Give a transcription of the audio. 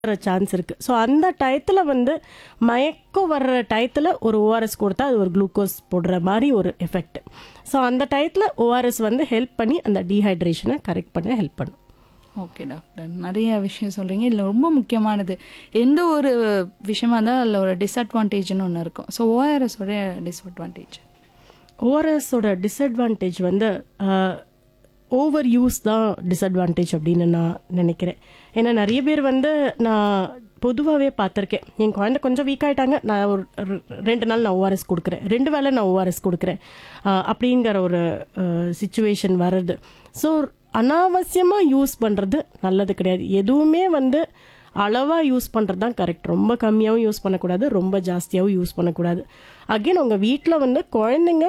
வர சான்ஸ் இருக்குது ஸோ அந்த டயத்தில் வந்து மயக்கம் வர்ற டயத்தில் ஒரு ஓஆர்எஸ் கொடுத்தா அது ஒரு குளுக்கோஸ் போடுற மாதிரி ஒரு எஃபெக்ட் ஸோ அந்த டயத்தில் ஓஆர்எஸ் வந்து ஹெல்ப் பண்ணி அந்த டீஹைட்ரேஷனை கரெக்ட் பண்ண ஹெல்ப் பண்ணும் ஓகே டாக்டர் நிறைய விஷயம் சொல்கிறீங்க இதில் ரொம்ப முக்கியமானது எந்த ஒரு விஷயமா இருந்தால் அதில் ஒரு டிஸ்அட்வான்டேஜ்னு ஒன்று இருக்கும் ஸோ ஓஆர்எஸோட டிஸ்அட்வான்டேஜ் ஓஆர்எஸோட டிஸ்அட்வான்டேஜ் வந்து ஓவர் யூஸ் தான் டிஸ்அட்வான்டேஜ் அப்படின்னு நான் நினைக்கிறேன் ஏன்னா நிறைய பேர் வந்து நான் பொதுவாகவே பார்த்துருக்கேன் என் குழந்தை கொஞ்சம் வீக் ஆயிட்டாங்க நான் ஒரு ரெ- ரெண்டு நாள் நான் ஓஆர்எஸ் கொடுக்குறேன் ரெண்டு வேளை நான் ஓஆர்எஸ் கொடுக்குறேன் ஆஹ் அப்படிங்கிற ஒரு சுச்சுவேஷன் வருது ஸோ அனாவசியமாக யூஸ் பண்ணுறது நல்லது கிடையாது எதுவுமே வந்து அளவாக யூஸ் பண்ணுறது தான் கரெக்ட் ரொம்ப கம்மியாகவும் யூஸ் பண்ணக்கூடாது ரொம்ப ஜாஸ்தியாகவும் யூஸ் பண்ணக்கூடாது அகைன் உங்கள் வீட்டில் வந்து குழந்தைங்க